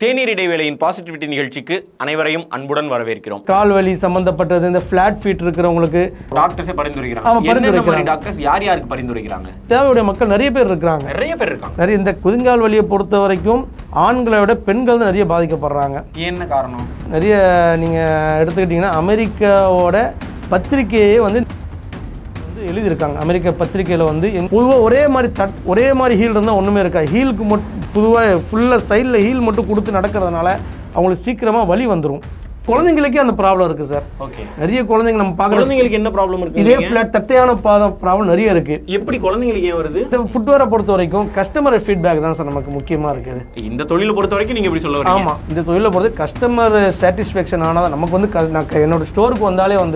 தேநீர் இடைவேளையின் பாசிட்டிவிட்டி நிகழ்ச்சிக்கு அனைவரையும் அன்புடன் வரவேற்கிறோம் கால் வலி சம்பந்தப்பட்டது இந்த ஃபிளாட் ஃபீட் இருக்கிறவங்களுக்கு டாக்டர்ஸே ஆமா, பரிந்துரைக்கிறாங்க என்னென்ன மாதிரி பரிந்துரைக்கிறாங்க. டாக்டர்ஸ் யார் யாருக்கு பரிந்துரைக்கிறாங்க தேவையுடைய மக்கள் நிறைய பேர் இருக்கிறாங்க நிறைய பேர் இருக்காங்க நிறைய இந்த குதிங்கால் வலியை பொறுத்த வரைக்கும் ஆண்களை விட பெண்கள் தான் நிறைய பாதிக்கப்படுறாங்க என்ன காரணம் நிறைய நீங்கள் எடுத்துக்கிட்டிங்கன்னா அமெரிக்காவோட பத்திரிக்கையே வந்து வந்து எழுதியிருக்காங்க அமெரிக்க பத்திரிக்கையில் வந்து பொதுவாக ஒரே மாதிரி தட் ஒரே மாதிரி ஹீல் இருந்தால் ஒன்றுமே இருக்கா ஹீலுக்கு மட்டும் பொதுவாக ஃபுல்லாக சைடில் ஹீல் மட்டும் கொடுத்து நடக்கிறதுனால அவங்களுக்கு சீக்கிரமாக வலி வந்துடும் குழந்தைங்களுக்கே அந்த ப்ராப்ளம் இருக்குது சார் ஓகே நிறைய குழந்தைங்க நம்ம பார்க்குற குழந்தைங்களுக்கு என்ன ப்ராப்ளம் இருக்கு இதே ஃப்ளாட் தட்டையான பாதம் ப்ராப்ளம் நிறைய இருக்குது எப்படி குழந்தைங்களுக்கு ஏன் வருது இந்த ஃபுட்வேரை பொறுத்த வரைக்கும் கஸ்டமர் ஃபீட்பேக் தான் சார் நமக்கு முக்கியமாக இருக்குது இந்த தொழிலை பொறுத்த வரைக்கும் நீங்க எப்படி சொல்ல வரீங்க ஆமாம் இந்த தொழிலை பொறுத்து கஸ்டமர் சாட்டிஸ்ஃபேக்ஷன் ஆனால் தான் நமக்கு வந்து க- நான் க- என்னோட ஸ்டோருக்கு வந்தாலே வந்து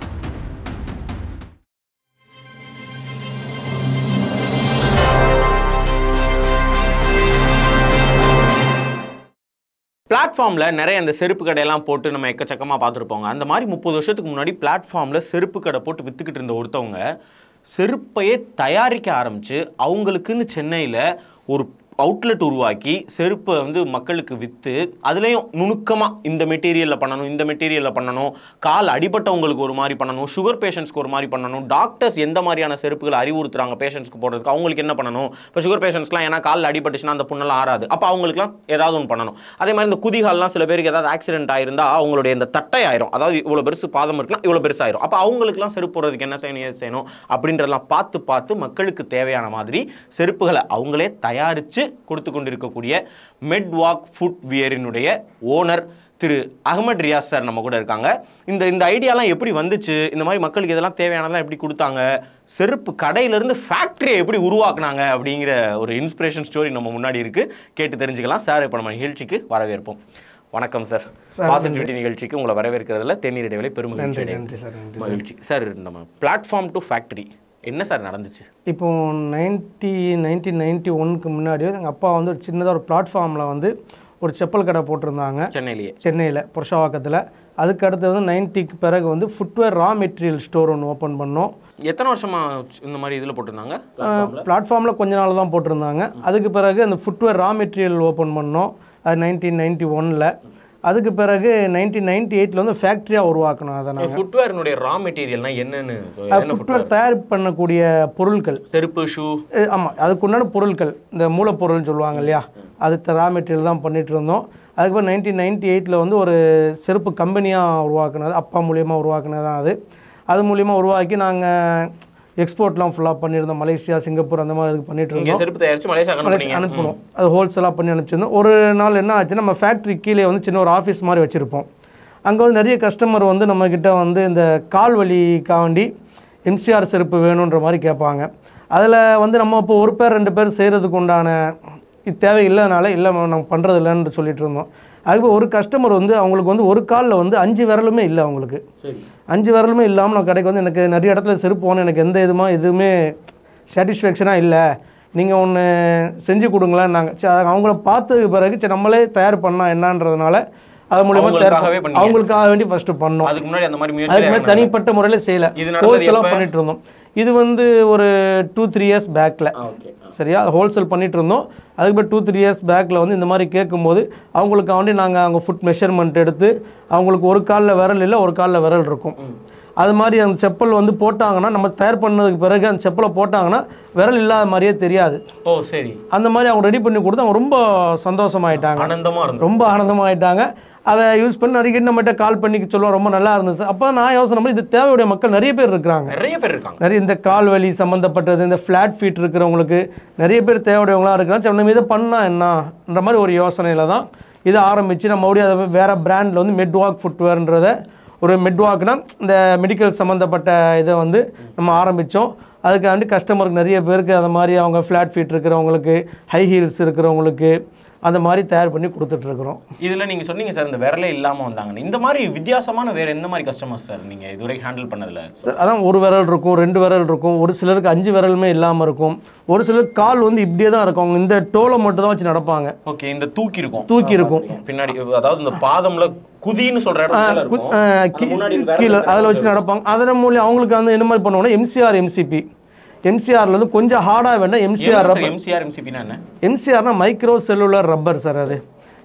பிளாட்ஃபார்மில் நிறைய அந்த செருப்பு கடையெல்லாம் போட்டு நம்ம எக்கச்சக்கமாக பார்த்துருப்போங்க அந்த மாதிரி முப்பது வருஷத்துக்கு முன்னாடி பிளாட்ஃபார்மில் செருப்பு கடை போட்டு விற்றுக்கிட்டு இருந்த ஒருத்தவங்க செருப்பையே தயாரிக்க ஆரம்பித்து அவங்களுக்குன்னு சென்னையில் ஒரு அவுட்லெட் உருவாக்கி செருப்பை வந்து மக்களுக்கு விற்று அதுலேயும் நுணுக்கமாக இந்த மெட்டீரியலில் பண்ணணும் இந்த மெட்டீரியலில் பண்ணணும் கால் அடிபட்டவங்களுக்கு ஒரு மாதிரி பண்ணணும் சுகர் பேஷண்ட்ஸ்க்கு ஒரு மாதிரி பண்ணணும் டாக்டர்ஸ் எந்த மாதிரியான செருப்புகளை அறிவுறுத்துறாங்க பேஷண்ட்ஸ்க்கு போடுறதுக்கு அவங்களுக்கு என்ன பண்ணணும் இப்போ சுகர் பேஷண்ட்ஸ்லாம் ஏன்னா காலில் அடிபட்டுச்சுன்னா அந்த புண்ணெல்லாம் ஆறாது அப்போ அவங்களுக்குலாம் ஏதாவது ஒன்று பண்ணணும் அதே மாதிரி இந்த குதிகால்லாம் சில பேருக்கு ஏதாவது ஆக்சிடென்ட் ஆயிருந்தா அவங்களுடைய இந்த தட்டை ஆயிரும் அதாவது இவ்வளோ பெருசு பாதம் இருக்குன்னா இவ்வளோ பெருசாயிரும் அப்போ அவங்களுக்குலாம் செருப்பு போடுறதுக்கு என்ன செய்யணும் ஏது செய்யணும் அப்படின்றதெல்லாம் பார்த்து பார்த்து மக்களுக்கு தேவையான மாதிரி செருப்புகளை அவங்களே தயாரித்து கொடுத்து கொண்டிருக்கக்கூடிய மெட் வாக் ஃபுட் வியரினுடைய ஓனர் திரு அகமது ரியாஸ் சார் நம்ம கூட இருக்காங்க இந்த இந்த ஐடியாலாம் எப்படி வந்துச்சு இந்த மாதிரி மக்களுக்கு இதெல்லாம் தேவையானதெல்லாம் எப்படி கொடுத்தாங்க செருப்பு கடையிலேருந்து ஃபேக்ட்ரியை எப்படி உருவாக்குனாங்க அப்படிங்கிற ஒரு இன்ஸ்பிரேஷன் ஸ்டோரி நம்ம முன்னாடி இருக்கு கேட்டு தெரிஞ்சுக்கலாம் சார் இப்போ நம்ம நிகழ்ச்சிக்கு வரவேற்போம் வணக்கம் சார் பாசிட்டிவிட்டி நிகழ்ச்சிக்கு உங்களை வரவேற்கிறதுல தேநீர் இடைவேளை பெருமகிழ்ச்சி நன்றி அடைகிறேன். நன்றி சார் நன்றி மகிழ்ச்சி சார் நம்ம பிளாட்ஃபார்ம் டு ஃபேக்ட்ரி என்ன சார் நடந்துச்சு இப்போ நைன்ட்டி நைன்டீன் நைன்ட்டி ஒன்க்கு முன்னாடியே எங்கள் அப்பா வந்து ஒரு சின்னதாக ஒரு பிளாட்ஃபார்மில் வந்து ஒரு செப்பல் கடை போட்டிருந்தாங்க சென்னையிலேயே சென்னையில் புருஷவாக்கத்தில் அதுக்கு அடுத்து வந்து நைன்ட்டிக்கு பிறகு வந்து ஃபுட்வேர் ரா மெட்டீரியல் ஸ்டோர் ஒன்று ஓப்பன் பண்ணோம் எத்தனை வருஷமா இந்த மாதிரி இதில் போட்டிருந்தாங்க பிளாட்ஃபார்மில் கொஞ்ச நாள் தான் போட்டிருந்தாங்க அதுக்கு பிறகு அந்த ஃபுட்வேர் ரா மெட்டீரியல் ஓப்பன் பண்ணோம் அது நைன்டீன் நைன்ட்டி ஒனில் அதுக்கு பிறகு நைன்டீன் நைன்ட்டி எயிட்டில் வந்து ஃபேக்ட்ரியாக உருவாக்கணும் அதை நாங்கள் ஃபுட்வேர்னுடைய ரா மெட்டீரியல்னா என்னன்னு என்ன ஃபுட்வேர் தயார் பண்ணக்கூடிய பொருட்கள் செருப்பு ஷூ ஆமாம் அதுக்கு உண்டான பொருட்கள் இந்த மூலப்பொருள்னு சொல்லுவாங்க இல்லையா அது ரா மெட்டீரியல் தான் பண்ணிட்டு இருந்தோம் அதுக்கப்புறம் நைன்டீன் நைன்டி எயிட்டில் வந்து ஒரு செருப்பு கம்பெனியாக உருவாக்குனது அப்பா மூலியமாக உருவாக்குனது தான் அது அது மூலியமாக உருவாக்கி நாங்கள் எக்ஸ்போர்ட்லாம் ஃபுல்லாக பண்ணியிருந்தோம் மலேசியா சிங்கப்பூர் அந்த மாதிரி இது பண்ணிட்டு இங்க இருந்தோம் செருப்பு தயாரிச்சு மலேசியா மலேசியா அனுப்புனீங்க அனுப்பணும் அது ஹோல்சேலாக பண்ணி அனுப்பிச்சிருந்தோம் ஒரு நாள் என்ன ஆச்சு நம்ம ஃபேக்ட்ரி கீழே வந்து சின்ன ஒரு ஆஃபீஸ் மாதிரி வச்சுருப்போம் அங்கே வந்து நிறைய கஸ்டமர் வந்து நம்மக்கிட்ட வந்து இந்த கால் வலிக்காண்டி எம்சிஆர் செருப்பு வேணுன்ற மாதிரி கேட்பாங்க அதில் வந்து நம்ம இப்போ ஒரு பேர் ரெண்டு பேர் செய்கிறதுக்கு உண்டான இது தேவை இல்லைனால இல்லை நாங்கள் பண்ணுறது இல்லைன்னு சொல்லிட்டு இருந்தோம் அதுக்கு ஒரு கஸ்டமர் வந்து அவங்களுக்கு வந்து ஒரு காலில் வந்து அஞ்சு விரலுமே இல்லை அவங்களுக்கு சரி அஞ்சு விரலுமே இல்லாமல் நான் கடைக்கு வந்து எனக்கு நிறைய இடத்துல செருப்பு போனேன் எனக்கு எந்த இதுமா எதுவுமே சாட்டிஸ்ஃபேக்ஷனாக இல்லை நீங்கள் ஒன்று செஞ்சு கொடுங்களேன் நாங்கள் அவங்கள பார்த்ததுக்கு பிறகு சரி நம்மளே தயார் பண்ணா என்னன்றதுனால அது மூலியமா தயார் அவங்களுக்காகவே பண்ண- பண்ணீங்க. அவங்களுக்காக வேண்டி ஃபஸ்ட்டு பண்ணோம் அதுக்கு முன்னாடி அந்த மாதிரி அதுக்கு முயற்சி மேலே தனிப்பட்ட முறையில் செய்யலை இது நடந்தது ஹோல்சேலாக எப்ப? பண்ணிட்டு இருந்தோம் இது வந்து ஒரு டூ த்ரீ இயர்ஸ் பேக்கில் ஓகே சரியா ஹோல்சேல் பண்ணிட்டு இருந்தோம் அதுக்கப்புறம் டூ த்ரீ இயர்ஸ் பேக்கில் வந்து இந்த மாதிரி கேட்கும்போது அவங்களுக்கு வேண்டி நாங்கள் அவங்க ஃபுட் மெஷர்மெண்ட் எடுத்து அவங்களுக்கு ஒரு காலில் விரல் இல்லை ஒரு காலில் விரல் இருக்கும் அது மாதிரி அந்த செப்பல் வந்து போட்டாங்கன்னா நம்ம தயார் பண்ணதுக்கு பிறகு அந்த செப்பலை போட்டாங்கன்னா விரல் இல்லாத மாதிரியே தெரியாது ஓ சரி அந்த மாதிரி அவங்க ரெடி பண்ணி கொடுத்து அவங்க ரொம்ப சந்தோஷமாயிட்டாங்க ஆனந்தமா இருந்தது ரொம்ப ஆனந்தமாயிட்டாங்க அதை யூஸ் பண்ணி நிறைய நம்மகிட்ட கால் பண்ணி சொல்லுவோம் ரொம்ப நல்லா இருந்துச்சு அப்போ நான் யோசனை பண்ணி இது தேவையுடைய மக்கள் நிறைய பேர் இருக்கிறாங்க நிறைய பேர் இருக்காங்க நிறைய இந்த கால் வலி சம்மந்தப்பட்டது இந்த ஃப்ளாட் ஃபீட் இருக்கிறவங்களுக்கு நிறைய பேர் தேவையுடையவங்களாம் இருக்கிறாங்க சரி நம்ம இதை பண்ணால் என்னன்ற மாதிரி ஒரு யோசனையில் தான் இதை ஆரம்பித்து நம்ம மறுபடியும் அதை வேறு பிராண்டில் வந்து மெட்வாக் ஃபுட்வேர்ன்றத ஒரு மெட்வாக்னா இந்த மெடிக்கல் சம்மந்தப்பட்ட இதை வந்து நம்ம ஆரம்பித்தோம் அதுக்காண்டி கஸ்டமருக்கு நிறைய பேருக்கு அந்த மாதிரி அவங்க ஃப்ளாட் ஃபீட் இருக்கிறவங்களுக்கு ஹை ஹீல்ஸ் இருக்கிறவங்களுக்கு அந்த மாதிரி தயார் பண்ணி கொடுத்துட்ருக்குறோம் இதுல நீங்க சொன்னீங்க சார் இந்த விரலே இல்லாம வந்தாங்க இந்த மாதிரி வித்தியாசமான வேற எந்த மாதிரி கஸ்டமர்ஸ் சார் நீங்க இதுவரை ஹேண்டில் பண்ணதுல அதான் ஒரு விரல் இருக்கும் ரெண்டு விரல் இருக்கும் ஒரு சிலருக்கு அஞ்சு விரலுமே இல்லாமல் இருக்கும் ஒரு சிலருக்கு கால் வந்து இப்படியே தான் இருக்கும் அவங்க இந்த டோலை மட்டும் தான் வச்சு நடப்பாங்க ஓகே இந்த தூக்கி இருக்கும் தூக்கி இருக்கும் பின்னாடி அதாவது இந்த பாதம்ல குதின்னு சொல்ற இடத்துல இருக்கும் அஹ் அந்த கீ- முன்னாடி விரல் கீழே அதில் வச்சு நடப்பாங்க அதன் மூலியம் அவங்களுக்கு வந்து என்ன மாதிரி பண்ணுவாங்கன்னா எம்சிஆர் எம்சிபி எம்சிஆர்ல வந்து கொஞ்சம் ஹார்டாக வேண்டாம் எம்சிஆர் எம்சிஆர் எம்சிபினா என்ன எம்சிஆர்னா மைக்ரோ செல்லுலர் ரப்பர் சார் அது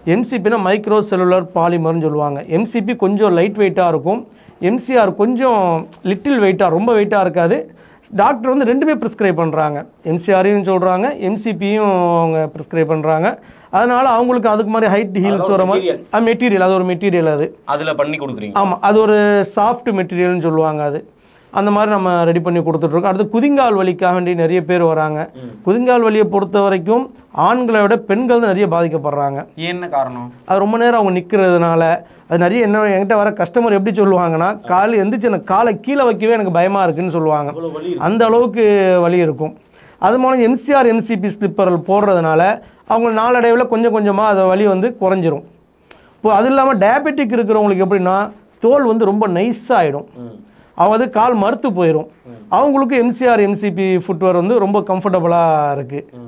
எம்சிபினா மைக்ரோ செல்லுலர் பாலிமர்னு சொல்லுவாங்க எம்சிபி கொஞ்சம் லைட் வெயிட்டாக இருக்கும் எம்சிஆர் கொஞ்சம் லிட்டில் வெயிட்டாக ரொம்ப வெயிட்டாக இருக்காது டாக்டர் வந்து ரெண்டுமே ப்ரிஸ்கிரைப் பண்ணுறாங்க எம்சிஆரையும் சொல்கிறாங்க எம்சிபியும் அவங்க ப்ரிஸ்கிரைப் பண்ணுறாங்க அதனால் அவங்களுக்கு அதுக்கு மாதிரி ஹைட் ஹீல்ஸ் வர மாதிரி மெட்டீரியல் அது ஒரு மெட்டீரியல் அது அதுல பண்ணி கொடுக்குறீங்க ஆமாம் அது ஒரு சாஃப்ட் மெட்டீரியல்னு சொல்லுவாங்க அது அந்த மாதிரி நம்ம ரெடி பண்ணி கொடுத்துட்ருக்கோம் அடுத்து குதிங்கால் வலிக்காக வேண்டி நிறைய பேர் வராங்க குதிங்கால் வலியை பொறுத்த வரைக்கும் ஆண்களை விட பெண்கள் தான் நிறைய பாதிக்கப்படுறாங்க என்ன காரணம் அது ரொம்ப நேரம் அவங்க நிற்கிறதுனால அது நிறைய என்ன என்கிட்ட வர கஸ்டமர் எப்படி சொல்லுவாங்கன்னா கால் எந்திரிச்சு எனக்கு காலை கீழே வைக்கவே எனக்கு பயமாக இருக்குன்னு சொல்லுவாங்க அந்த அளவுக்கு வலி இருக்கும் அது மூலம் எம்சிஆர் எம்சிபி ஸ்லிப்பர்கள் போடுறதுனால அவங்க நாளடைவில் கொஞ்சம் கொஞ்சமாக அது வலி வந்து குறைஞ்சிரும் இப்போ அது இல்லாமல் டயபெட்டிக் இருக்கிறவங்களுக்கு எப்படின்னா தோல் வந்து ரொம்ப நைஸாகிடும் அதாவது கால் மறுத்து போயிடும் அவங்களுக்கு எம்சிஆர் எம்சிபி ஃபுட்வேர் வந்து ரொம்ப கம்ஃபர்டபுளாக இருக்குது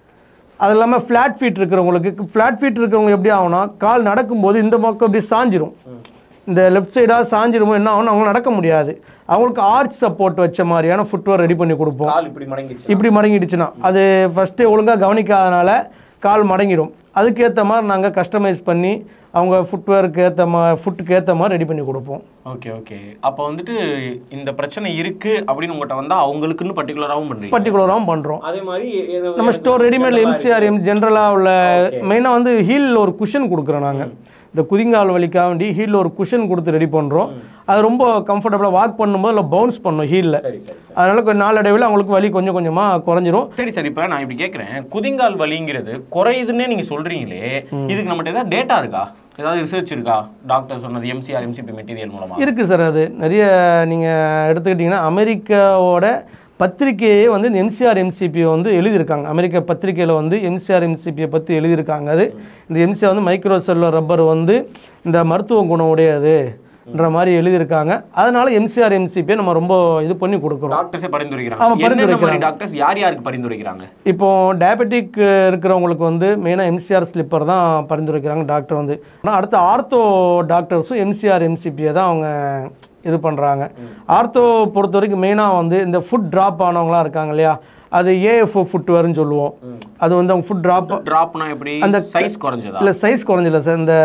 அது இல்லாமல் ஃப்ளாட் ஃபீட் இருக்கிறவங்களுக்கு ஃப்ளாட் ஃபீட் இருக்கிறவங்க எப்படி ஆகும்னா கால் நடக்கும்போது இந்த பக்கம் இப்படி சாஞ்சிரும் இந்த லெஃப்ட் சைடாக சாஞ்சிரும் என்ன ஆகும் அவங்க நடக்க முடியாது அவங்களுக்கு ஆர்ச் சப்போர்ட் வச்ச மாதிரியான ஃபுட்வேர் ரெடி பண்ணி கொடுப்போம் கால் இப்படி மடங்கிடுச்சு இப்படி மடங்கிடுச்சுன்னா அது ஃபஸ்ட்டே ஒழுங்காக கவனிக்காதனால கால் மடங்கிடும் அதுக்கேற்ற மாதிரி நாங்கள் கஸ்டமைஸ் பண்ணி அவங்க ஃபுட்வேருக்கு ஏற்ற மா ஃபுட்டுக்கு ஏற்ற மாதிரி ரெடி பண்ணி கொடுப்போம் ஓகே ஓகே அப்போ வந்துட்டு இந்த பிரச்சனை இருக்கு அப்படின்னு உங்கள்கிட்ட வந்தா அவங்களுக்குன்னு பர்டிகுலராகவும் பண்றீங்க பர்டிகுலராகவும் பண்ணுறோம் அதே மாதிரி ஏதோ- நம்ம ஸ்டோர் ரெடிமேட் எம்சிஆர் எம் ஜென்ரலாக உள்ள மெயினாக வந்து ஹீலில் ஒரு குஷன் கொடுக்குறோம் நாங்கள் இந்த குதிங்கால் வலிக்காக வேண்டி ஹீலில் ஒரு குஷன் கொடுத்து ரெடி பண்ணுறோம் அது ரொம்ப கம்ஃபர்டபுளாக வாக் பண்ணும்போது இல்லை பவுன்ஸ் பண்ணும் ஹீலில் சரி சரி சரி. அதனால கொஞ்சம் நாளடைவில் அவங்களுக்கு வலி கொஞ்சம் கொஞ்சமாக குறைஞ்சிரும் சரி சரி இப்போ நான் இப்படி கேட்குறேன் குதிங்கால் வலிங்கிறது குறையுதுன்னே நீங்க சொல்றீங்களே இதுக்கு நம்மகிட்ட ஏதாவது டேட்டா இருக்கா ஏதாவது ரிசர்ச் இருக்கா டாக்டர் சொன்னது எம்சிஆர் எம்சிபி மெட்டீரியல் மூலமா இருக்குது சார் அது நிறைய நீங்கள் எடுத்துக்கிட்டிங்கன்னா அமெரிக்காவோட பத்திரிக்கையே வந்து இந்த எம்சிஆர் எம்சிபியை வந்து எழுதியிருக்காங்க அமெரிக்க பத்திரிக்கையில் வந்து எம்சிஆர் எம்சிபியை பற்றி எழுதியிருக்காங்க அது இந்த எம்சிஆர் வந்து மைக்ரோ செல்லுலர் ரப்பர் வந்து இந்த மருத்துவ குணம் உடையதுன்ற மாதிரி எழுதியிருக்காங்க அதனால எம்சிஆர் எம்சிபியை நம்ம ரொம்ப இது பண்ணி கொடுக்குறோம் டாக்டர்ஸே ஆமா, பரிந்துரைக்கிறாங்க என்னென்ன மாதிரி பரிந்துரைக்கிறாங்க. டாக்டர்ஸ் யார் யாருக்கு பரிந்துரைக்கிறாங்க இப்போ டயபெட்டிக் இருக்கிறவங்களுக்கு வந்து மெயினாக எம்சிஆர் ஸ்லிப்பர் தான் பரிந்துரைக்கிறாங்க டாக்டர் வந்து ஆனால் அடுத்து ஆர்த்தோ டாக்டர்ஸும் எம்சிஆர் எம்சிபியை தான் அவங்க இது பண்ணுறாங்க ஆர்த்தோ பொறுத்த வரைக்கும் மெயினாக வந்து இந்த ஃபுட் ட்ராப் ஆனவங்களாம் இருக்காங்க இல்லையா அது ஏஎஃப்ஓ ஃபுட்வேர்னு சொல்லுவோம் அது வந்து அவங்க ஃபுட் ட்ராப் டிராப்னா எப்படி அந்த சைஸ் குறைஞ்சதா இல்லை சைஸ் குறைஞ்சில்ல சார் இந்த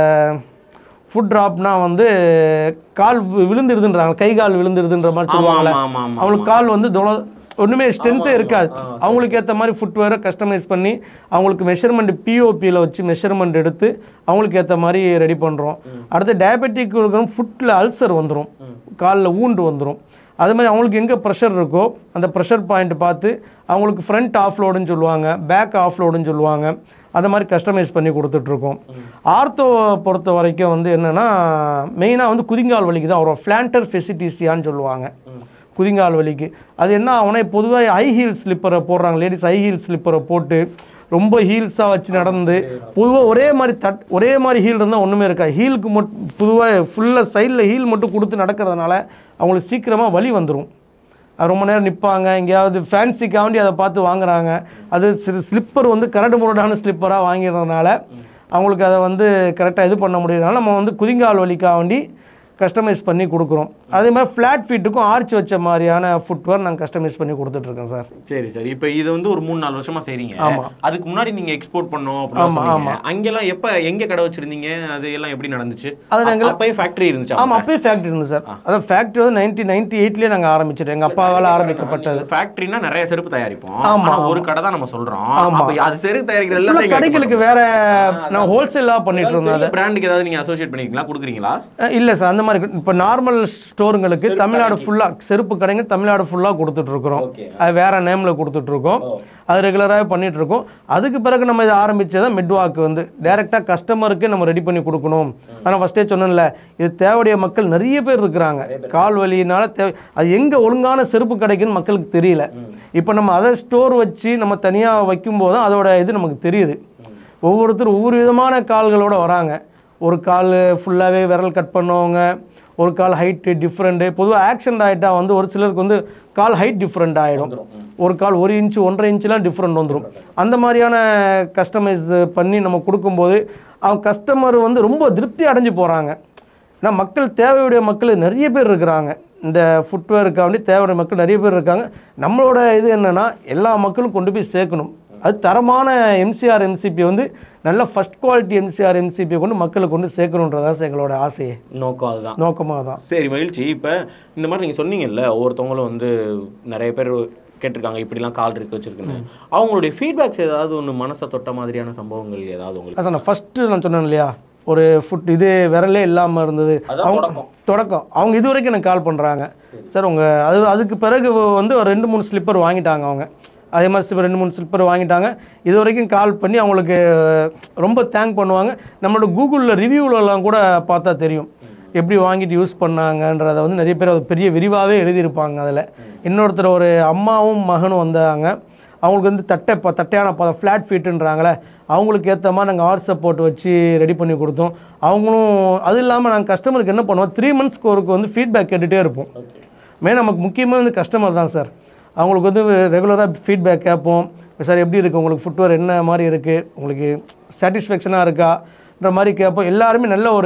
ஃபுட் ட்ராப்னா வந்து கால் வி- விழுந்துருதுன்றாங்க கை கால் விழுந்துருதுன்ற மாதிரி ஆமா சொல்லுவாங்கல்ல ஆமா ஆமா ஆமா அவங்களுக்கு கால் வந்து தொல ஒன்றுமே ஸ்ட்ரென்த்தே இருக்காது அவங்களுக்கு ஏற்ற மாதிரி ஃபுட்வேரை கஸ்டமைஸ் பண்ணி அவங்களுக்கு மெஷர்மெண்ட் பிஓபியில் வச்சு மெஷர்மெண்ட் எடுத்து அவங்களுக்கு ஏற்ற மாதிரி ரெடி பண்ணுறோம் அடுத்து டயபெட்டிக் ஃபுட்டில் அல்சர் வந்துடும் காலில் ஊண்டு வந்துடும் அது மாதிரி அவங்களுக்கு எங்கே ப்ரெஷர் இருக்கோ அந்த ப்ரெஷர் பாயிண்ட் பார்த்து அவங்களுக்கு ஃப்ரண்ட் ஆஃப் லோடுன்னு சொல்லுவாங்க பேக் ஆஃப் லோடுன்னு சொல்லுவாங்க அதை மாதிரி கஸ்டமைஸ் பண்ணி கொடுத்துட்ருக்கோம் ஆர்த்தோ பொறுத்த வரைக்கும் வந்து என்னென்னா மெயினாக வந்து குதிங்கால் வலிக்கு தான் வரும் ஃப்ளான்டர் ஃபெசிட்டிசியான்னு சொல்லுவாங்க குதிங்கால் வலிக்கு அது என்ன ஆகும்னா பொதுவாக ஹை ஹீல் ஸ்லிப்பரை போடுறாங்க லேடிஸ் ஹை ஹீல் ஸ்லிப்பரை போட்டு ரொம்ப ஹீல்ஸாக வச்சு நடந்து பொதுவாக ஒரே மாதிரி தட் ஒரே மாதிரி ஹீல் இருந்தால் ஒன்றுமே இருக்காது ஹீலுக்கு மட்டும் பொதுவாக ஃபுல்லாக சைடில் ஹீல் மட்டும் கொடுத்து நடக்கிறதுனால அவங்களுக்கு சீக்கிரமாக வலி வந்துடும் அது ரொம்ப நேரம் நிற்பாங்க எங்கேயாவது ஃபேன்சிக்காண்டி அதை பார்த்து வாங்குறாங்க அது சிறு ஸ்லிப்பர் வந்து கரடு முரடான ஸ்லிப்பராக வாங்கிடுறதுனால அவங்களுக்கு அதை வந்து கரெக்டாக இது பண்ண முடியறதுனால நம்ம வந்து குதிங்கால் வலிக்காக வேண்டி கஸ்டமைஸ் பண்ணி கொடுக்குறோம் அதே மாதிரி ஃப்ளாட் ஃபீட்டுக்கும் ஆர்ச் வச்ச மாதிரியான ஃபுட்வேர் நாங்கள் கஸ்டமைஸ் பண்ணி கொடுத்துட்ருக்கோம் சார் சரி சரி இப்போ இது வந்து ஒரு மூணு நாலு வருஷமா செய்றீங்க ஆமா. அதுக்கு முன்னாடி நீங்க எக்ஸ்போர்ட் பண்ணோம் அப்படின்னு ஆமா, சொன்னீங்க அங்கெல்லாம் எப்ப எங்க கடை வச்சிருந்தீங்க அது எல்லாம் எப்படி நடந்துச்சு அது நாங்க- அப்பயே ஃபேக்டரி இருந்துச்சு ஆமாம் அப்பயே ஃபேக்ட்ரி இருந்தது சார் அதான் ஃபேக்ட்ரி வந்து நைன்டீன் நைன்டி எயிட்லேயே நாங்கள் ஆரம்பிச்சிட்டோம் எங்கள் அப்பாவால் ஆரம்பிக்கப்பட்டது ஃபேக்டரினா நிறைய செருப்பு தயாரிப்போம் ஆமா, ஆனா ஒரு கடை தான் நம்ம சொல்றோம் ஆமா. அப்ப அது செருப்பு தயாரிக்கிற ஃபுல்லாக எல்லாத்தையும் கடைகளுக்கு வேற நான் ஹோல்சேலாக பண்ணிட்டு இருந்தேன் அதை பிராண்டுக்கு ஏதாவது நீங்க அசோசியேட் பண்ணிருக்கீங்களா கொடுக்குறீங்களா இல்லை சார் அந்த மாதிரி இப்போ நார்மல் ஸ்டோருங்களுக்கு தமிழ்நாடு ஃபுல்லாக செருப்பு கடைங்க தமிழ்நாடு ஃபுல்லாக கொடுத்துட்ருக்குறோம் Okay. அது வேற நேமில் கொடுத்துட்ருக்கோம் அது ரெகுலராகவே பண்ணிட்டு இருக்கோம் அதுக்கு பிறகு நம்ம இதை ஆரம்பிச்சது தான் மிட்வாக் வந்து டைரெக்டாக கஸ்டமருக்கு நம்ம ரெடி பண்ணி கொடுக்கணும் ஆனால் ஃபஸ்ட்டே சொன்னேன்ல இது தேவையுடைய மக்கள் நிறைய பேர் இருக்கிறாங்க கால் வலியினால தேவை அது எங்கே ஒழுங்கான செருப்பு கிடைக்குன்னு மக்களுக்கு தெரியல இப்போ நம்ம அதை ஸ்டோர் வச்சு நம்ம தனியாக வைக்கும்போது தான் அதோட இது நமக்கு தெரியுது ஒவ்வொருத்தரும் ஒவ்வொரு விதமான கால்களோட வராங்க ஒரு கால் ஃபுல்லாகவே விரல் கட் பண்ணவங்க ஒரு கால் ஹைட்டு டிஃப்ரெண்ட்டு பொதுவாக ஆக்சிடென்ட் ஆகிட்டா வந்து ஒரு சிலருக்கு வந்து கால் ஹைட் டிஃப்ரெண்ட் ஆகிடும் ஒரு கால் ஒரு இன்ச்சு ஒன்றரை இன்ச்சுலாம் டிஃப்ரெண்ட் வந்துடும் அந்த மாதிரியான கஸ்டமைஸ் பண்ணி நம்ம கொடுக்கும்போது அவங்க கஸ்டமர் வந்து ரொம்ப திருப்தி அடைஞ்சு போகிறாங்க ஏன்னா மக்கள் தேவையுடைய மக்கள் நிறைய பேர் இருக்கிறாங்க இந்த ஃபுட்வேருக்காக வேண்டி தேவையுடைய மக்கள் நிறைய பேர் இருக்காங்க நம்மளோட இது என்னென்னா எல்லா மக்களும் கொண்டு போய் சேர்க்கணும் அது தரமான எம்சிஆர் எம்சிபி வந்து நல்ல ஃபர்ஸ்ட் குவாலிட்டி எம்சிஆர் எம்சிபியை கொண்டு மக்களுக்கு கொண்டு சேர்க்கணுன்றதா சார் எங்களோட ஆசையே நோக்கம் அதுதான் நோக்கமாக தான் சரி மகிழ்ச்சி இப்போ இந்த மாதிரி நீங்கள் சொன்னீங்கல்ல ஒவ்வொருத்தவங்களும் வந்து நிறைய பேர் கேட்டிருக்காங்க இப்படிலாம் கால் இருக்கு வச்சிருக்குன்னு அவங்களுடைய ஃபீட்பேக்ஸ் ஏதாவது ஒன்று மனசை தொட்ட மாதிரியான சம்பவங்கள் ஏதாவது உங்களுக்கு சார் நான் ஃபஸ்ட்டு நான் சொன்னேன் இல்லையா ஒரு ஃபுட் இது விரலே இல்லாமல் இருந்தது அதான் அவங்க தொடக்கம். தொடக்கம் அவங்க இது வரைக்கும் எனக்கு கால் பண்ணுறாங்க சார் உங்கள் அது அதுக்கு பிறகு வந்து ஒரு ரெண்டு மூணு ஸ்லிப்பர் வாங்கிட்டாங்க அவங்க அதே மாதிரி slipper ரெண்டு மூணு ஸ்லிப்பர் வாங்கிட்டாங்க இது வரைக்கும் கால் பண்ணி அவங்களுக்கு ரொம்ப தேங்க் பண்ணுவாங்க நம்மளோட கூகுளில் ரிவ்யூலலாம் கூட பார்த்தா தெரியும் எப்படி வாங்கிட்டு யூஸ் பண்ணாங்கன்றதை வந்து நிறைய பேர் அது பெரிய விரிவாகவே எழுதியிருப்பாங்க அதில் இன்னொருத்தர் ஒரு அம்மாவும் மகனும் வந்தாங்க அவங்களுக்கு வந்து தட்டை இப்போ தட்டையான பதம் ஃப்ளாட் ஃபீட்டுன்றாங்களே அவங்களுக்கு ஏற்ற மாதிரி நாங்கள் ஆர் சப்போர்ட் வச்சு ரெடி பண்ணி கொடுத்தோம் அவங்களும் அது இல்லாமல் நாங்கள் கஸ்டமருக்கு என்ன பண்ணுவோம் த்ரீ மந்த்ஸ்க்கு ஒருக்கு வந்து ஃபீட்பேக் கேட்டுகிட்டே இருப்போம் மெயின் நமக்கு முக்கியமாக வந்து கஸ்டமர் தான் சார் அவங்களுக்கு வந்து ரெகுலராக ஃபீட்பேக் கேட்போம் சார் எப்படி இருக்குது உங்களுக்கு ஃபுட்வேர் என்ன மாதிரி இருக்குது உங்களுக்கு சாட்டிஸ்ஃபேக்ஷனாக இருக்கான்ற மாதிரி கேட்போம் எல்லாருமே நல்ல ஒரு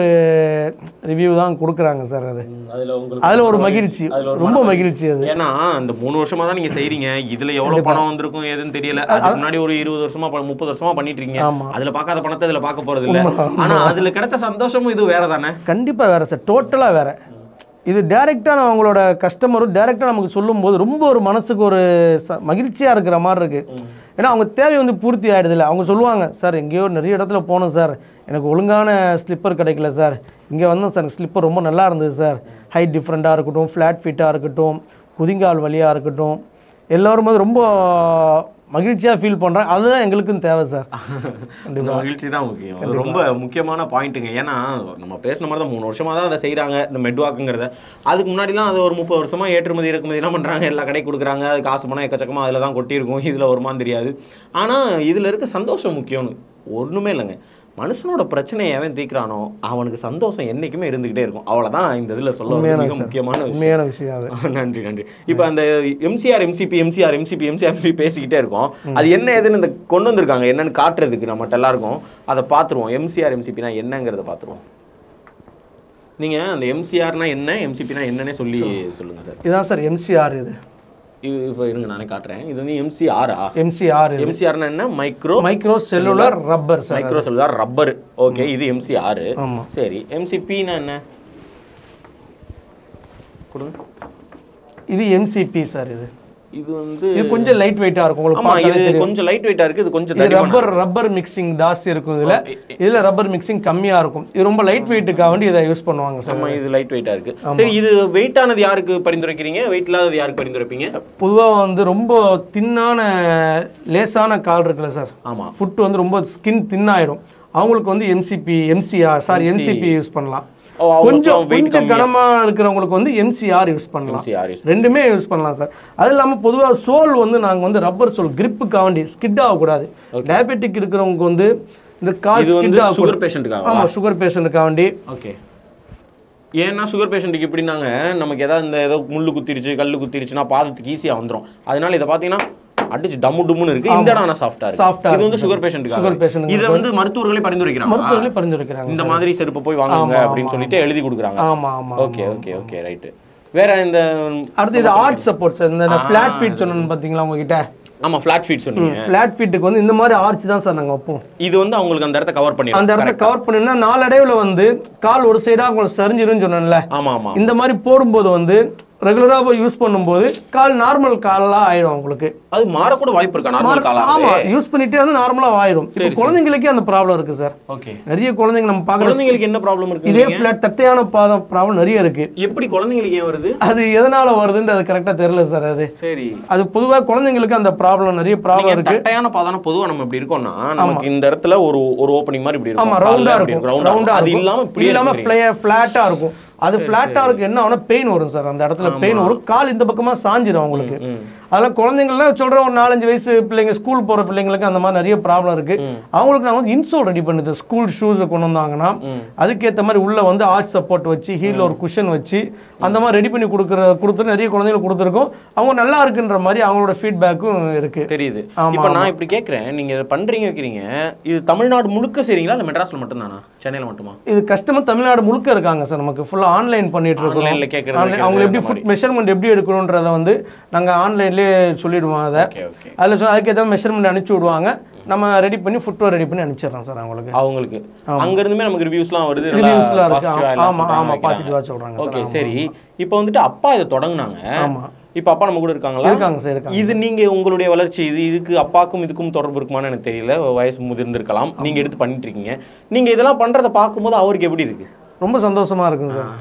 ரிவ்யூ தான் கொடுக்குறாங்க சார் அது அதில் உங்களுக்கு அதில் ஒரு மகிழ்ச்சி அதுல ஒரு ரொம்ப மகிழ்ச்சி அது ஏன்னா இந்த மூணு வருஷமா தான் நீங்க செய்றீங்க இதுல எவ்வளவு பணம் வந்திருக்கும் ஏதுன்னு தெரியல அதுக்கு முன்னாடி ஒரு இருபது வருஷமா ப- முப்பது வருஷமா பண்ணிட்டு இருக்கீங்க ஆமா. அதுல பார்க்காத பணத்தை இதுல பார்க்க போறது இல்ல ஆனா அதுல கிடைச்ச சந்தோஷமும் இது வேற தானே கண்டிப்பாக வேறு சார் டோட்டலாக வேறு இது டேரெக்டாக நான் அவங்களோட கஸ்டமரும் டேரெக்டாக நமக்கு சொல்லும்போது ரொம்ப ஒரு மனசுக்கு ஒரு ச மகிழ்ச்சியாக இருக்கிற மாதிரி இருக்குது ஏன்னா அவங்க தேவை வந்து பூர்த்தி ஆகிடுதில்ல அவங்க சொல்லுவாங்க சார் எங்கேயோ நிறைய இடத்துல போனோம் சார் எனக்கு ஒழுங்கான ஸ்லிப்பர் கிடைக்கல சார் இங்கே வந்தோம் சார் ஸ்லிப்பர் ரொம்ப நல்லா இருந்தது சார் ஹைட் டிஃப்ரெண்ட்டாக இருக்கட்டும் ஃப்ளாட் ஃபிட்டாக இருக்கட்டும் குதிங்கால் வழியாக இருக்கட்டும் எல்லோரும் வந்து ரொம்ப மகிழ்ச்சியாக ஃபீல் பண்ணுறாங்க அதுதான் எங்களுக்கும் தேவை சார் இந்த மகிழ்ச்சி தான் முக்கியம் அது ரொம்ப முக்கியமான பாயிண்ட்டுங்க ஏன்னா நம்ம பேசின மாதிரி தான் மூணு வருஷமா தான் அதை செய்றாங்க இந்த மெட்வாக்குங்கிறத அதுக்கு முன்னாடிலாம் அது ஒரு முப்பது வருஷமா ஏற்றுமதி இறக்குமதி எல்லாம் பண்றாங்க எல்லா கடைக்கு கொடுக்குறாங்க அது காசு பணம் எக்கச்சக்கமா அதில் தான் கொட்டியிருக்கும் இதுல வருமான்னு தெரியாது ஆனா இதுல இருக்க சந்தோஷம் முக்கியம்னு ஒண்ணுமே இல்லைங்க மனுஷனோட பிரச்சனையை எவன் தீர்க்கிறானோ அவனுக்கு சந்தோஷம் என்னைக்குமே இருந்துகிட்டே இருக்கும் அவ்வளவுதான் இந்த இதுல சொல்ல வர உண்மையான மிக சார். முக்கியமான விஷயம் உண்மையான விஷயம் அது நன்றி நன்றி இப்போ அந்த MCR MCB MCR MCB MCR பேசிக்கிட்டே இருக்கோம் அது என்ன ஏதுன்னு இந்த கொண்டு வந்திருக்காங்க என்னன்னு காட்டுறதுக்கு நம்மகிட்ட எல்லாருக்கும் அதை பார்த்துருவோம் எம்சிஆர் எம்சிபினா என்னங்கிறத பார்த்துருவோம் நீங்க அந்த எம்சிஆர்னா என்ன எம்சிபினா என்னன்னே சொல்லி சொல்லுங்க சார் இதுதான் சார் எம்சிஆர் இது இது இப்போ இருங்க நானே காட்டுறேன் இது வந்து எம்சிஆரா எம்சிஆர் இது எம்சிஆர்னா என்ன micro micro cellular rubber sir micro cellular rubber okay இது எம்சிஆர் ஆமா சரி எம்சிபினா என்ன கொடுங்க இது எம்சிபி சார் இது இது வந்து இது கொஞ்சம் லைட் வெயிட்டா இருக்கும் உங்களுக்கு ஆமா பார்த்தாலே இது தெரியும். கொஞ்சம் லைட் வெயிட்டா இருக்கு இது கொஞ்சம் இது தடிமனா ரப்பர் ரப்பர் மிக்சிங் ஜாஸ்தி இருக்கும் இதுல இதுல ரப்பர் மிக்சிங் கம்மியா இருக்கும் இது ரொம்ப லைட் வெயிட்டுக்காக வேண்டி இதை யூஸ் பண்ணுவாங்க சார் ஆமா இது லைட் வெயிட்டா இருக்கு சரி இது வெயிட் ஆனது யாருக்கு பரிந்துரைக்கிறீங்க வெயிட் இல்லாதது யாருக்கு பரிந்துரைப்பீங்க பொதுவா வந்து ரொம்ப தின்னான லேசான கால் இருக்குல்ல சார் ஆமா ஃபுட் வந்து ரொம்ப ஸ்கின் தின்னாயிடும் அவங்களுக்கு வந்து MCB MCR sorry MCB use பண்ணலாம் ஓ, அவங்களுக்கு கொஞ்சம் weight கொஞ்சம் கனமா இருக்கிறவங்களுக்கு வந்து எம்சிஆர் யூஸ் பண்ணலாம் எம்சிஆர் ரெண்டுமே யூஸ் பண்ணலாம் சார் அது இல்லாமல் பொதுவாக சோல் வந்து நாங்கள் வந்து ரப்பர் சோல் கிரிப்புக்காக வேண்டி ஸ்கிட் ஆகக்கூடாது டயபெட்டிக் இருக்கிறவங்க வந்து இந்த கால் இது வந்து ஸ்கிட் சுகர் ஆகக்கூடாது பேஷண்ட்டுக்காக ஆமாம் சுகர் பேஷண்ட்டுக்காக வேண்டி ஓகே ஏன்னா சுகர் பேஷண்ட்டுக்கு எப்படின்னாங்க நமக்கு ஏதாவது இந்த ஏதோ முள்ளு குத்திருச்சு கல்லு குத்திருச்சுன்னா பாதத்துக்கு ஈஸியாக வந்துரும் அதனால இதை பார்த்தீங்கன்னா அடிச்சு டம்மு டும்முன்னு இருக்கு இந்த இடம் ஆனால் சாஃப்டா இருக்கு Soft ஆ இது வந்து இருக்கு. சுகர் பேஷண்ட்டுக்காக Sugar patient இதை வந்து மருத்துவர்களே பரிந்துரைக்கிறாங்க மருத்துவர்களே பரிந்துரைக்கிறாங்க இந்த மாதிரி செருப்பு போய் வாங்குங்க அப்படின்னு சொல்லிட்டு எழுதி கொடுக்குறாங்க ஆமாம் ஆமாம் ஓகே ஓகே ஓகே ரைட்டு வேற இந்த அடுத்து இது ஆர்ட் சப்போர்ட் சார் இந்த ஃப்ளாட் ஃபீட் சொன்னேன்னு பார்த்தீங்களா உங்ககிட்ட ஆமா ஃபிளாட் ஃபீட் சொன்னீங்க ஃப்ளாட் ஃபீட்டுக்கு வந்து இந்த மாதிரி ஆர்ச் தான் சார் நாங்கள் வைப்போம் இது வந்து அவங்களுக்கு அந்த இடத்த கவர் பண்ணிடும் அந்த இடத்த கவர் பண்ணினா நாளடைவில் வந்து கால் ஒரு சைடாக உங்களுக்கு சரிஞ்சிருன்னு சொன்னேன்ல ஆமா ஆமா இந்த மாதிரி போடும்போது வந்து ரெகுலராக யூஸ் பண்ணும்போது கால் நார்மல் காலாக ஆயிடும் உங்களுக்கு அது மாறக்கூட வாய்ப்பு இருக்கா நார்மல் காலா ஆமா யூஸ் பண்ணிட்டே வந்து நார்மலாக ஆயிடும் இப்போ குழந்தைங்களுக்கே அந்த ப்ராப்ளம் இருக்கு சார் ஓகே நிறைய குழந்தைங்க நம்ம பார்க்குற குழந்தைங்களுக்கு என்ன ப்ராப்ளம் இருக்கு இதே ஃபிளாட் தட்டையான பாதம் ப்ராப்ளம் நிறைய இருக்கு எப்படி குழந்தைங்களுக்கு ஏன் வருது அது எதனால வருதுன்னு அது கரெக்டாக தெரியல சார் அது சரி அது பொதுவாக குழந்தைங்களுக்கு அந்த ப்ராப்ளம் நிறைய ப்ராப்ளம் நீங்க இருக்கு தட்டையான பாதான பொதுவா நம்ம இப்படி இருக்கோம்னா நமக்கு இந்த இடத்துல ஒரு ஒரு ஓப்பனிங் மாதிரி இப்படி ஆமா இருக்கும் ரவுண்டா கால்ல இப்படி இருக்கும் round ஆ ரவுண்டா இருக்கும். அது இல்லாம இருக்கும் இப்படியே இல்லாம இருக்கிறீங்க. ஃபிளாட்டா இருக்கும் அது ஃபிளாட்டா இருக்கு என்ன ஆகும்னா பெயின் வரும் சார் அந்த இடத்துல பெயின் வரும் கால் இந்த பக்கமா சாஞ்சிரும் அவங்களுக்கு ம். அதெல்லாம் குழந்தைங்கள்லாம் சொல்ற ஒரு நாலஞ்சு வயசு பிள்ளைங்க ஸ்கூல் போற பிள்ளைங்களுக்கு அந்த மாதிரி நிறைய ப்ராப்ளம் இருக்கு அவங்களுக்கு நான் வந்து இன்சோல் ரெடி பண்ணுது ஸ்கூல் ஷூஸை கொண்டு வந்தாங்கன்னா அதுக்கேற்ற மாதிரி உள்ள வந்து ஆர்ட் சப்போர்ட் வச்சு ஹீல் ஒரு குஷன் வச்சு அந்த மாதிரி ரெடி பண்ணி கொடுக்குற கொடுத்து நிறைய குழந்தைங்களுக்கு கொடுத்துருக்கோம் அவங்க நல்லா இருக்குன்ற மாதிரி அவங்களோட ஃபீட்பேக்கும் இருக்கு தெரியுது ஆமா, இப்போ நான் இப்படி கேட்குறேன் நீங்க இதை பண்றீங்க வைக்கிறீங்க இது தமிழ்நாடு முழுக்க செய்றீங்களா இல்ல மெட்ராஸ்ல மட்டும்தானா சென்னையில மட்டுமா இது கஸ்டமர் தமிழ்நாடு முழுக்க இருக்காங்க சார் நமக்கு ஃபுல்லாக ஆன்லைன் பண்ணிட்டு இருக்கோம் ஆன்லைன்ல கேட்கறது Online- அவங்க எப்படி ஃபுட் மெஷர்மெண்ட் எப்படி எடுக்கணுன்றத வந்து நாங்கள் ஆன்லைன்லேயே வெப்சைட்லேயே சொல்லிடுவோம் அதை ஓகே ஓகே அதில் சொல் அதுக்கேற்ற மெஷர்மெண்ட் அனுப்பிச்சி விடுவாங்க நம்ம ரெடி பண்ணி ஃபுட்வேர் ரெடி பண்ணி அனுப்பிச்சிடுறோம் சார் அவங்களுக்கு அவங்களுக்கு அங்க இருந்துமே நமக்கு ரிவ்யூஸ்லாம் வருது ரிவ்யூஸ்லாம் இருக்கு ஆமாம் ஆமாம் பாசிட்டிவாக சொல்கிறாங்க ஓகே சரி இப்போ வந்துட்டு அப்பா இதை தொடங்குனாங்க ஆமாம் இப்போ அப்பா நம்ம கூட இருக்காங்களா இருக்காங்க சார் இருக்காங்க இது நீங்க உங்களுடைய வளர்ச்சி இது இதுக்கு அப்பாக்கும் இதுக்கும் தொடர்பு இருக்குமான்னு எனக்கு தெரியல வயசு முதிர்ந்திருக்கலாம் நீங்க எடுத்து பண்ணிட்டு இருக்கீங்க நீங்க இதெல்லாம் பண்றத பார்க்கும்போது அவருக்கு எப்படி இருக்கு ரொம்ப சந்தோஷமா இருக்குங்க சார்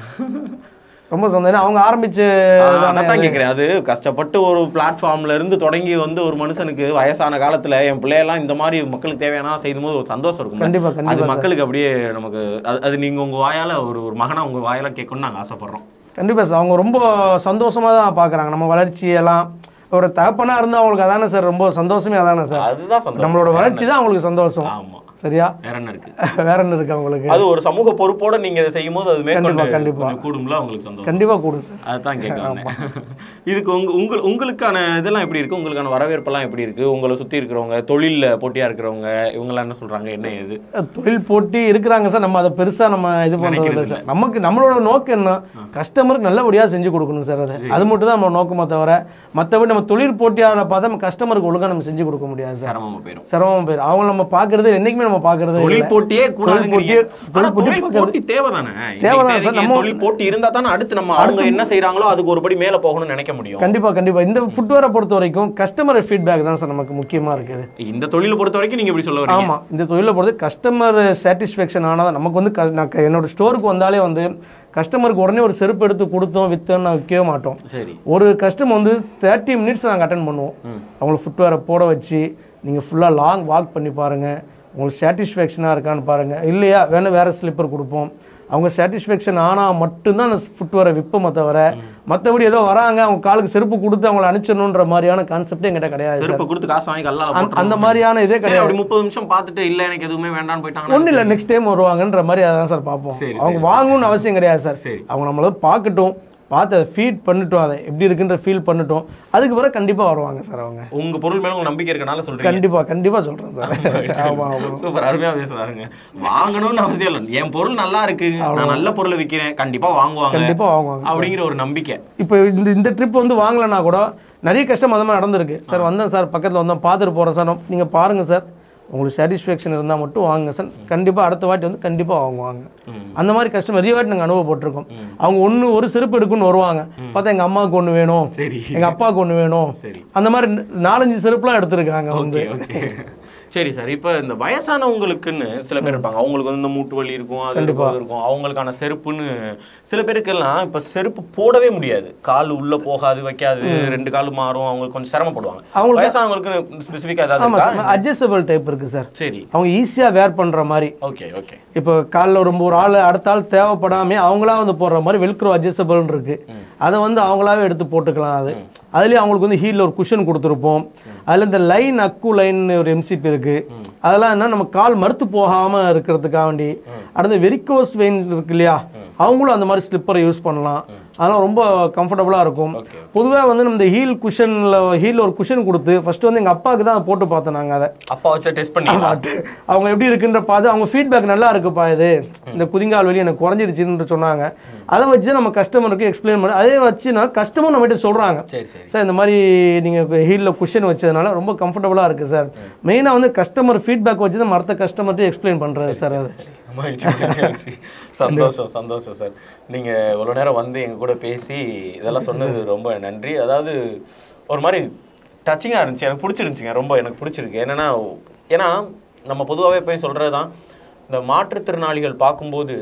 ரொம்ப சந்தோஷம் அவங்க ஆரம்பிச்ச அதான் கேட்குறேன் அது கஷ்டப்பட்டு ஒரு பிளாட்ஃபார்ம்ல இருந்து தொடங்கி வந்து ஒரு மனுஷனுக்கு வயசான காலத்துல என் பிள்ளையெல்லாம் இந்த மாதிரி மக்களுக்கு தேவையான செய்யும் போது ஒரு சந்தோஷம் இருக்கும் கண்டிப்பா அது கண்டிப்பா மக்களுக்கு அப்படியே நமக்கு அது- அது நீங்க உங்க வாயால ஒரு ஒரு மகனா உங்க வாயால கேட்கணும்னு நாங்க ஆசைப்படுறோம் கண்டிப்பா சார் அவங்க ரொம்ப சந்தோஷமா தான் பார்க்குறாங்க நம்ம வளர்ச்சியெல்லாம் ஒரு தகப்பனா இருந்தால் அவங்களுக்கு அதானே சார் ரொம்ப சந்தோஷமே அதானே சார் அதுதான் சந்தோஷம் நம்மளோட வளர்ச்சி தான் அவங்களுக்கு சந்தோஷம் ஆமா சரியா வேற என்ன இருக்கு வேற என்ன இருக்கு அவங்களுக்கு அது ஒரு சமூக பொறுப்போட நீங்க இதை செய்யும் போது அது மேற்கொண்டு கண்டிப்பா. கொஞ்சம் கூடும்ல உங்களுக்கு சந்தோஷம் கண்டிப்பா கூடும் சார் அதுதான் கேட்கலாம் இதுக்கு உங்க உங்க உங்களுக்கான இதெல்லாம் எப்படி இருக்கு உங்களுக்கான வரவேற்பெல்லாம் எப்படி இருக்கு உங்களை சுத்தி இருக்கிறவங்க தொழில்ல போட்டியா இருக்கிறவங்க இவங்கெல்லாம் என்ன சொல்றாங்க என்ன ஏது தொழில் போட்டி இருக்கிறாங்க சார் நம்ம அதை பெருசா நம்ம இது பண்றது இல்லை நினைக்கிறது சார் நமக்கு நம்மளோட நோக்கம் என்ன கஸ்டமருக்கு நல்லபடியா செஞ்சு கொடுக்கணும் சார் அது அது மட்டும் தான் நம்ம நோக்கமே தவிர மற்றபடி நம்ம தொழில் போட்டியாளரை பார்த்தா நம்ம கஸ்டமருக்கு ஒழுங்கா நம்ம செஞ்சு கொடுக்க முடியாது சார் சிரமமா போயிடும் சிரமம் பேர் அவங்க நம்ம பார்க்கறது என்னைக்குமே நம்ம பார்க்கறது தொழில் இல்லை. போட்டியே கூடாதுங்கிறீங்க போட்டியே- ஆனா தொழில் போட்டி தொழில் போட்டி தேவைதானே தேவைதான் இன்னைக்கு சார். நம்ம- தொழில் போட்டி இருந்தா தானே அடுத்து நம்ம அவங்க என்ன செய்றாங்களோ அதுக்கு ஒரு படி மேல போகணும்னு நினைக்க முடியும் கண்டிப்பா கண்டிப்பா இந்த ஃபுட்வேரை பொறுத்த வரைக்கும் கஸ்டமர் ஃபீட்பேக் தான் சார் நமக்கு முக்கியமா இருக்குது இந்த தொழிலை பொறுத்த வரைக்கும் நீங்க இப்படி சொல்ல வரீங்க ஆமா இந்த தொழிலை பொறுத்து கஸ்டமர் சாட்டிஸ்ஃபேக்ஷன் ஆனால் நமக்கு வந்து க- நான் க- என்னோட ஸ்டோருக்கு வந்தாலே வந்து கஸ்டமருக்கு உடனே ஒரு செருப்பு எடுத்து கொடுத்தோம் வித்தோம் நான் விற்கவே மாட்டோம் சரி ஒரு கஸ்டமர் வந்து தேர்ட்டி மினிட்ஸ் நாங்கள் அட்டன் பண்ணுவோம் அவங்களை ஃபுட்வேரை போட வச்சு நீங்கள் ஃபுல்லாக லாங் வாக் பண்ணி பாருங்கள் உங்களுக்கு சாட்டிஸ்ஃபேக்ஷனாக இருக்கான்னு பாருங்கள் இல்லையா வேணும் வேறு ஸ்லிப்பர் கொடுப்போம் அவங்க சாட்டிஸ்ஃபேக்ஷன் ஆனால் மட்டும்தான் அந்த ஃபுட்வேரை விற்போமே தவிர மற்றபடி ஏதோ வராங்க அவங்க காலுக்கு செருப்பு கொடுத்து அவங்கள அனுப்பிச்சிடணுன்ற மாதிரியான கான்செப்டே எங்கிட்ட கிடையாது சார் செருப்பு கொடுத்து காசு வாங்கி கல்லால அந்த- போட்டுறணும். அந்த மாதிரியான இதே சரி, கிடையாது அப்படி முப்பது நிமிஷம் பார்த்துட்டு இல்ல எனக்கு எதுவுமே வேண்டாம்னு போயிட்டாங்கன்னா ஒன்றும் இல்லை நெக்ஸ்ட் டைம் வருவாங்கன்ற மாதிரி அதான் சார் பார்ப்போம் சரி, அவங்க வாங்கணும்னு அவசியம் கிடையாது சார் சரி. அவங்க நம்மள பார்க்கட்டும் பார்த்து அதை ஃபீட் பண்ணிட்டோம் அதை எப்படி இருக்குன்ற ஃபீல் பண்ணிட்டோம் அதுக்கு பிறகு கண்டிப்பாக வருவாங்க சார் அவங்க உங்க பொருள் மேல உங்களுக்கு நம்பிக்கை இருக்கனால சொல்றீங்க கண்டிப்பாக கண்டிப்பாக சொல்கிறேன் சார் ஆமாம் ஆமாம் சூப்பர் அருமையா பேசுறாருங்க வாங்கணும்னு அவசியம் இல்லை என் பொருள் நல்லா இருக்கு நான் நல்ல பொருளை விக்கிறேன் கண்டிப்பா வாங்குவாங்க கண்டிப்பாக வாங்குவாங்க அப்படிங்கிற ஒரு நம்பிக்கை இப்போ இந்த இந்த ட்ரிப் வந்து வாங்கலைன்னா கூட நிறைய கஷ்டம் அந்த மாதிரி நடந்திருக்கு சார் வந்தேன் சார் பக்கத்தில் வந்தோம் பார்த்துட்டு போகிறேன் சார் நீங்கள் பாருங்கள் சார் உங்களுக்கு சாட்டிஸ்ஃபேக்ஷன் இருந்தால் மட்டும் வாங்குங்க சார் கண்டிப்பாக அடுத்த வாட்டி வந்து கண்டிப்பாக வாங்குவாங்க ம். அந்த மாதிரி கஷ்டம் நிறைய வாட்டி நாங்கள் அனுபவப்பட்டிருக்கோம் அவங்க ஒன்று ஒரு செருப்பு எடுக்குன்னு வருவாங்க பார்த்தா எங்கள் அம்மாவுக்கு ஒன்று வேணும் சரி எங்கள் அப்பாவுக்கு ஒன்று வேணும் சரி அந்த மாதிரி நாலஞ்சு செருப்புலாம் எடுத்திருக்காங்க வந்து ஓகே ஓகே சரி சார் இப்போ இந்த வயசானவங்களுக்குன்னு சில பேர் இருப்பாங்க அவங்களுக்கு வந்து இந்த மூட்டு வலி இருக்கும் அது இருக்கும் அது இருக்கும் அவங்களுக்கான செருப்புன்னு சில பேருக்கெல்லாம் இப்போ செருப்பு போடவே முடியாது கால் உள்ள போகாது வைக்காது ரெண்டு கால் மாறும் அவங்களுக்கு கொஞ்சம் சிரமப்படுவாங்க அவங்களுக்கு- வயசானவங்களுக்கு ஸ்பெசிஃபிக்காக ஏதாவது ஆமாம் இருக்கா சார் அட்ஜஸ்டபிள் டைப் இருக்குது சார் சரி அவங்க ஈஸியாக வேர் பண்ணுற மாதிரி ஓகே ஓகே இப்போ காலில் ரொம்ப ஒரு ஆள் அடுத்த ஆள் தேவைப்படாம அவங்களா வந்து போடுற மாதிரி வெல்க்ரோ அட்ஜஸ்டபிள்னு இருக்கு அதை வந்து அவங்களாவே எடுத்து போட்டுக்கலாம் அது அதுலேயும் அவங்களுக்கு வந்து ஹீலில் ஒரு குஷன் கொடுத்துருப்போம் அதில் இந்த லைன் அக்கு லைன் ஒரு எம்சிபி இருக்கு அதெல்லாம் என்ன நம்ம கால் மறுத்து போகாமல் இருக்கிறதுக்காக வேண்டி அடுத்து வெரிகோஸ் வெயின் இருக்கு இல்லையா அவங்களும் அந்த மாதிரி ஸ்லிப்பரை யூஸ் பண்ணலாம் அதெல்லாம் ரொம்ப கம்ஃபர்டபுளாக இருக்கும் ஓகே பொதுவாக வந்து நம்ம இந்த ஹீல் குஷனில் ஹீல் ஒரு குஷன் கொடுத்து ஃபர்ஸ்ட் வந்து எங்கள் அப்பாவுக்கு தான் போட்டு பார்த்தோம் நாங்கள் அதை அப்பா வச்சு டெஸ்ட் பண்ணி அவங்க எப்படி இருக்குன்ற பார்த்து அவங்க ஃபீட்பேக் நல்லா இருக்குப்பா இது இந்த குதிங்கால் வலி எனக்கு குறைஞ்சிருச்சுன்னு சொன்னாங்க அதை வச்சு நம்ம கஸ்டமருக்கு எக்ஸ்பிளைன் பண்ணி அதே வச்சு நான் கஸ்டமர் நம்மகிட்ட சொல்கிறாங்க சரி சரி சார் இந்த மாதிரி நீங்கள் ஹீலில் குஷன் வச்சதுனால ரொம்ப கம்ஃபர்டபுளாக இருக்குது சார் மெயினாக வந்து கஸ்டமர் ஃபீட்பேக் வச்சு தான் மற்ற கஸ்டமர்கிட்ட எக்ஸ்பிளைன் பண்ணுறது சார் அது சரி மகிழ்ச்சி, மகிழ்ச்சி. சந்தோஷம் சந்தோஷம் சார் நீங்க இவ்வளவு நேரம் வந்து எங்க கூட பேசி இதெல்லாம் சொன்னது ரொம்ப நன்றி அதாவது ஒரு மாதிரி டச்சிங்காக இருந்துச்சு எனக்கு பிடிச்சிருந்துச்சுங்க ரொம்ப எனக்கு பிடிச்சிருக்கு என்னன்னா ஏன்னா நம்ம பொதுவாகவே போய் சொல்கிறது தான் இந்த மாற்றுத்திறனாளிகள் பார்க்கும்போது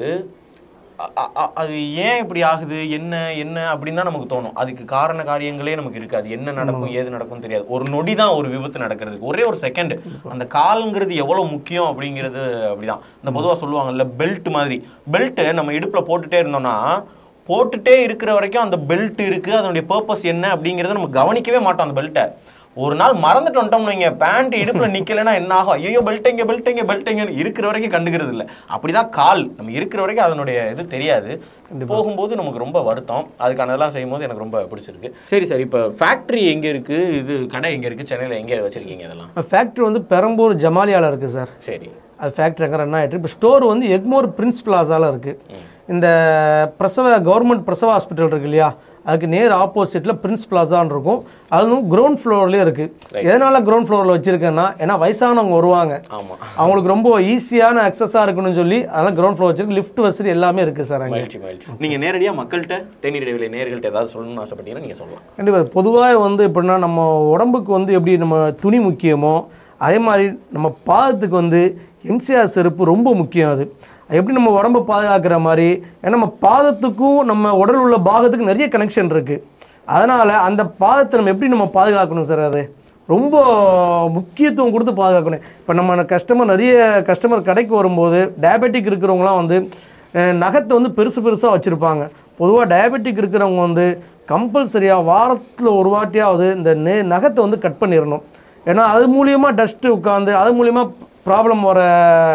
அ- அ- அ- அது ஏன் இப்படி ஆகுது என்ன என்ன அப்படின்னு தான் நமக்கு தோணும் அதுக்கு காரண காரியங்களே நமக்கு இருக்காது என்ன நடக்கும் ஏது நடக்கும் தெரியாது ஒரு நொடி தான் ஒரு விபத்து நடக்கிறதுக்கு ஒரே ஒரு செகண்ட் அந்த காலுங்கிறது எவ்வளவு முக்கியம் அப்படிங்கிறது அப்படிதான் இந்த பொதுவா சொல்லுவாங்கல்ல பெல்ட் மாதிரி பெல்ட் நம்ம இடுப்புல போட்டுட்டே இருந்தோம்னா போட்டுட்டே இருக்கிற வரைக்கும் அந்த பெல்ட் இருக்கு அதனுடைய பர்பஸ் என்ன அப்படிங்கறத நம்ம கவனிக்கவே மாட்டோம் அந்த பெல்ட்டை ஒரு நாள் மறந்துட்டு வந்துட்டோம் நீங்க பேண்ட் இடுப்புல நிக்கலைன்னா என்ன ஆகும் ஐயோ பெல்ட் எங்க பெல்ட் எங்க பெல்ட் எங்கன்னு இருக்கிற வரைக்கும் கண்டுக்கிறது இல்ல அப்படிதான் கால் நம்ம இருக்கிற வரைக்கும் அதனுடைய இது தெரியாது போகும்போது நமக்கு ரொம்ப வருத்தம் அதுக்கானதெல்லாம் செய்யும்போது எனக்கு ரொம்ப பிடிச்சிருக்கு சரி சார் இப்போ ஃபேக்டரி எங்க இருக்கு இது கடை எங்க இருக்கு சென்னையில எங்க வச்சிருக்கீங்க இதெல்லாம் ஃபேக்ட்ரி வந்து பெரம்பூர் ஜமாலியாவில் இருக்குது சார் சரி அது ஃபேக்ட்ரி அங்கே ரன் ஆகிட்டு இப்போ ஸ்டோர் வந்து எக்மோர் பிரின்ஸ் பிளாசால இருக்குது இந்த பிரசவ கவர்மெண்ட் பிரசவ ஹாஸ்பிட்டல் இருக்கு இல்லையா அதுக்கு நேர் ஆப்போசிட்டில் பிரின்ஸ் பிளாசான்னு இருக்கும் அதுவும் கிரவுண்ட் ஃப்ளோர்லேயே இருக்குது எதனால் கிரவுண்ட் ஃப்ளோரில் வச்சுருக்கேன்னா ஏன்னா வயசானவங்க வருவாங்க ஆமா அவங்களுக்கு ரொம்ப ஈஸியான அக்சஸாக இருக்கணும்னு சொல்லி அதனால் கிரவுண்ட் ஃப்ளோர் வச்சிருக்கு லிஃப்ட் வசதி எல்லாமே இருக்குது சார் அங்கே மகிழ்ச்சி மகிழ்ச்சி நீங்க நேரடியா மக்கள்கிட்ட தேநீர் இடைவெளி நேர்கள்ட்ட ஏதாவது சொல்லணும்னு ஆசைப்பட்டீங்கன்னா நீங்க சொல்லலாம் கண்டிப்பாக பொதுவாக வந்து எப்படின்னா நம்ம உடம்புக்கு வந்து எப்படி நம்ம துணி முக்கியமோ அதே மாதிரி நம்ம பாதத்துக்கு வந்து எம்சிஆர் செருப்பு ரொம்ப முக்கியம் அது எப்படி நம்ம உடம்பை பாதுகாக்கிற மாதிரி ஏன்னா நம்ம பாதத்துக்கும் நம்ம உடல் உள்ள பாகத்துக்கு நிறைய கனெக்ஷன் இருக்குது அதனால் அந்த பாதத்தை நம்ம எப்படி நம்ம பாதுகாக்கணும் சார் அது ரொம்ப முக்கியத்துவம் கொடுத்து பாதுகாக்கணும் இப்போ நம்ம கஸ்டமர் நிறைய கஸ்டமர் கடைக்கு வரும்போது டயபெட்டிக் இருக்கிறவங்களாம் வந்து அஹ், நகத்தை வந்து பெருசு பெருசாக வச்சுருப்பாங்க பொதுவாக டயபெட்டிக் இருக்கிறவங்க வந்து கம்பல்சரியாக வாரத்தில் ஒரு வாட்டியாவது இந்த நெ நகத்தை வந்து கட் பண்ணிடணும் ஏன்னா அது மூலியமாக டஸ்ட்டு உட்காந்து அது மூலியமாக ப்ராப்ளம் வர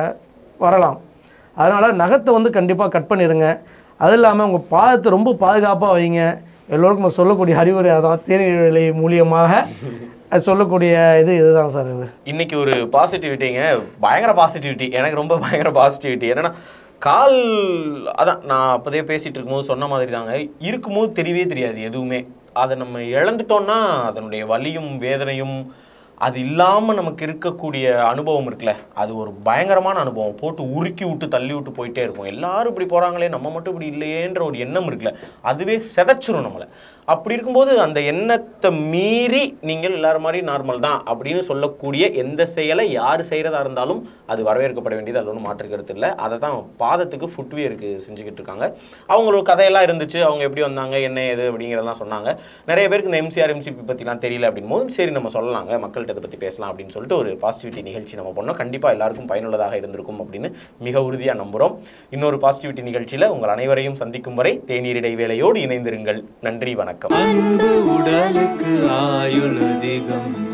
வரலாம் அதனால் நகத்தை வந்து கண்டிப்பாக கட் பண்ணிடுங்க அது இல்லாமல் உங்கள் பாதத்தை ரொம்ப பாதுகாப்பாக வைங்க எல்லோருக்கும் நம்ம சொல்லக்கூடிய அறிவுரை அதான் தேநீர் விலை மூலியமாக அது சொல்லக்கூடிய இது இதுதான் சார் இது இன்னைக்கு ஒரு பாசிட்டிவிட்டிங்க பயங்கர பாசிட்டிவிட்டி எனக்கு ரொம்ப பயங்கர பாசிட்டிவிட்டி என்னன்னா கால் அதான் நான் அப்போதே பேசிட்டு இருக்கும்போது சொன்ன மாதிரி தாங்க இருக்கும்போது தெரியவே தெரியாது எதுவுமே அதை நம்ம இழந்துட்டோம்னா அதனுடைய வலியும் வேதனையும் அது இல்லாமல் நமக்கு இருக்கக்கூடிய அனுபவம் இருக்குல்ல அது ஒரு பயங்கரமான அனுபவம் போட்டு உருக்கி விட்டு தள்ளி விட்டு போயிட்டே இருக்கும் எல்லாரும் இப்படி போகிறாங்களே நம்ம மட்டும் இப்படி இல்லையேன்ற ஒரு எண்ணம் இருக்குல்ல அதுவே செதைச்சிரும் நம்மளை அப்படி இருக்கும்போது அந்த எண்ணத்தை மீறி நீங்கள் எல்லாரும் மாதிரி நார்மல் தான் அப்படின்னு சொல்லக்கூடிய எந்த செயலை யார் செய்கிறதா இருந்தாலும் அது வரவேற்கப்பட வேண்டியது அது ஒன்றும் மாற்று கருத்து இல்லை அதை தான் பாதத்துக்கு ஃபுட்வேருக்கு செஞ்சுக்கிட்டு இருக்காங்க அவங்களோட கதையெல்லாம் இருந்துச்சு அவங்க எப்படி வந்தாங்க என்ன ஏது அப்படிங்கிறதெல்லாம் சொன்னாங்க நிறைய பேருக்கு இந்த எம்சிஆர் எம்சிபி பற்றிலாம் தெரியல அப்படின் போது சரி நம்ம சொல்லலாங்க மக்கள்கிட்ட இதை பற்றி பேசலாம் அப்படின்னு சொல்லிட்டு ஒரு பாசிட்டிவிட்டி நிகழ்ச்சி நம்ம பண்ணோம் கண்டிப்பாக எல்லாருக்கும் பயனுள்ளதாக இருந்திருக்கும் அப்படின்னு மிக உறுதியாக நம்புகிறோம் இன்னொரு பாசிட்டிவிட்டி நிகழ்ச்சியில் உங்கள் அனைவரையும் சந்திக்கும் வரை தேநீர் இடைவேளையோடு இணைந்திருங்கள் நன்றி வணக்கம் அன்பு உடலுக்கு ஆயுள் அதிகம்